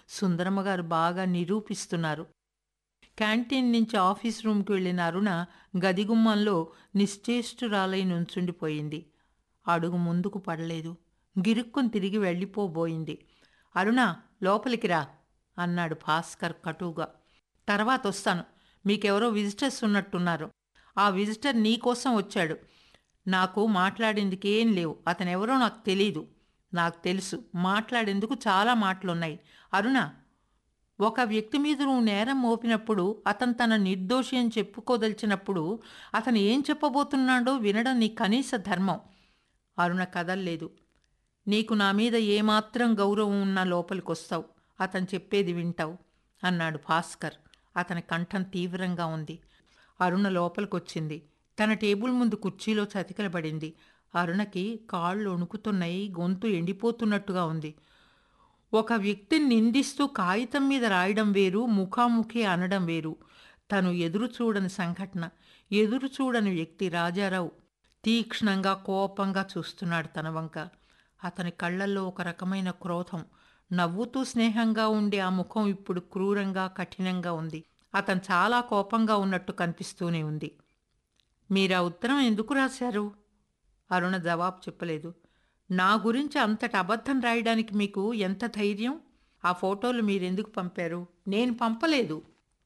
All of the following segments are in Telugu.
సుందరమ్మ గారు బాగా నిరూపిస్తున్నారు క్యాంటీన్ నుంచి ఆఫీస్ రూమ్కి వెళ్ళిన అరుణ గదిగుమ్మంలో నిశ్చేష్టురాలై నుంచుండిపోయింది అడుగు ముందుకు పడలేదు గిరుక్కుని తిరిగి వెళ్ళిపోబోయింది అరుణ లోపలికి రా అన్నాడు భాస్కర్ కటుగా తర్వాత వస్తాను మీకెవరో విజిటర్స్ ఉన్నట్టున్నారు ఆ విజిటర్ నీకోసం వచ్చాడు నాకు మాట్లాడేందుకు ఏం లేవు అతనెవరో నాకు తెలీదు నాకు తెలుసు మాట్లాడేందుకు చాలా మాటలున్నాయి అరుణ ఒక వ్యక్తి మీద నువ్వు నేరం మోపినప్పుడు అతను తన నిర్దోషి అని చెప్పుకోదలిచినప్పుడు అతను ఏం చెప్పబోతున్నాడో వినడం నీ కనీస ధర్మం అరుణ కదల్లేదు నీకు నా మీద ఏమాత్రం గౌరవం ఉన్నా లోపలికొస్తావు అతను చెప్పేది వింటావు అన్నాడు భాస్కర్ అతని కంఠం తీవ్రంగా ఉంది అరుణ లోపలికొచ్చింది తన టేబుల్ ముందు కుర్చీలో చతికిలబడింది అరుణకి కాళ్ళు వణుకుతున్నాయి గొంతు ఎండిపోతున్నట్టుగా ఉంది ఒక వ్యక్తిని నిందిస్తూ కాగితం మీద రాయడం వేరు ముఖాముఖి అనడం వేరు తను ఎదురు చూడని సంఘటన ఎదురు చూడని వ్యక్తి రాజారావు తీక్ష్ణంగా కోపంగా చూస్తున్నాడు తన వంక అతని కళ్ళల్లో ఒక రకమైన క్రోధం నవ్వుతూ స్నేహంగా ఉండే ఆ ముఖం ఇప్పుడు క్రూరంగా కఠినంగా ఉంది అతను చాలా కోపంగా ఉన్నట్టు కనిపిస్తూనే ఉంది మీరు ఆ ఉత్తరం ఎందుకు రాశారు అరుణ జవాబు చెప్పలేదు నా గురించి అంతటి అబద్ధం రాయడానికి మీకు ఎంత ధైర్యం ఆ ఫోటోలు మీరెందుకు పంపారు నేను పంపలేదు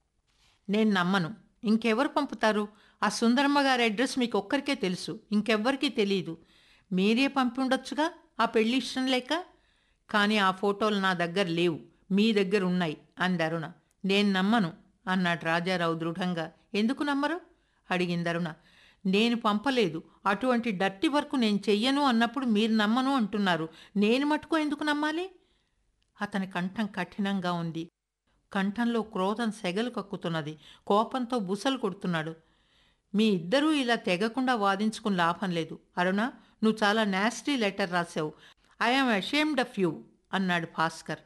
నేను నమ్మను ఇంకెవరు పంపుతారు ఆ సుందరమ్మ గారి అడ్రస్ మీకు ఒక్కరికే తెలుసు ఇంకెవ్వరికీ తెలియదు మీరే పంపి ఉండొచ్చుగా ఆ పెళ్లి ఇష్టం లేక కానీ ఆ ఫోటోలు నా దగ్గర లేవు మీ దగ్గర ఉన్నాయి అంది అరుణ నేను నమ్మను అన్నాడు రాజారావు దృఢంగా ఎందుకు నమ్మరు అడిగింది అరుణ నేను పంపలేదు అటువంటి డర్టీ వర్క్ నేను చెయ్యను అన్నప్పుడు మీరు నమ్మను అంటున్నారు నేను మటుకు ఎందుకు నమ్మాలి అతని కంఠం కఠినంగా ఉంది కంఠంలో క్రోధం సెగలు కక్కుతున్నది కోపంతో బుసలు కొడుతున్నాడు మీ ఇద్దరూ ఇలా తెగకుండా వాదించుకుని లాభం లేదు అరుణ నువ్వు చాలా నాస్టీ లెటర్ రాసావు ఐఆమ్ అషేమ్డ్ ఆఫ్ యూ అన్నాడు భాస్కర్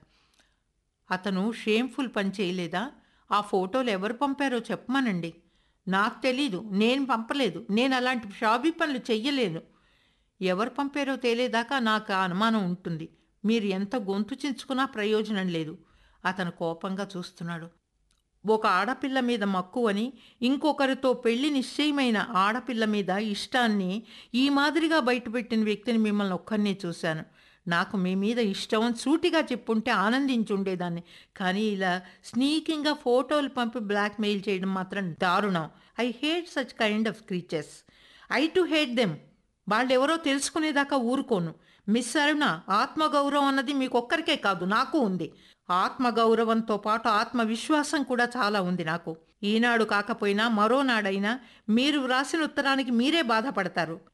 అతను షేమ్ఫుల్ పని చేయలేదా ఆ ఫోటోలు ఎవరు పంపారో చెప్పమనండి నాకు తెలీదు నేను పంపలేదు నేను అలాంటి షాబీ పనులు చెయ్యలేను ఎవరు పంపారో తేలేదాకా నాకు ఆ అనుమానం ఉంటుంది మీరు ఎంత గొంతు చించుకున్నా ప్రయోజనం లేదు అతను కోపంగా చూస్తున్నాడు ఒక ఆడపిల్ల మీద మక్కువని ఇంకొకరితో పెళ్లి నిశ్చయమైన ఆడపిల్ల మీద ఇష్టాన్ని ఈ మాదిరిగా బయటపెట్టిన వ్యక్తిని మిమ్మల్ని ఒక్కరినే చూశాను నాకు మీ మీద ఇష్టం అని సూటిగా చెప్పుంటే ఆనందించి ఉండేదాన్ని కానీ ఇలా స్నీకింగ్గా ఫోటోలు పంపి బ్లాక్మెయిల్ చేయడం మాత్రం దారుణం I hate such kind of creatures I too hate them వాళ్ళెవరో తెలుసుకునేదాకా ఊరుకోను మిస్ అరుణ ఆత్మగౌరవం అన్నది మీకు ఒక్కరికే కాదు నాకు ఉంది ఆత్మగౌరవంతో పాటు ఆత్మవిశ్వాసం కూడా చాలా ఉంది నాకు ఈనాడు కాకపోయినా మరో నాడైనా మీరు వ్రాసిన ఉత్తరానికి మీరే బాధపడతారు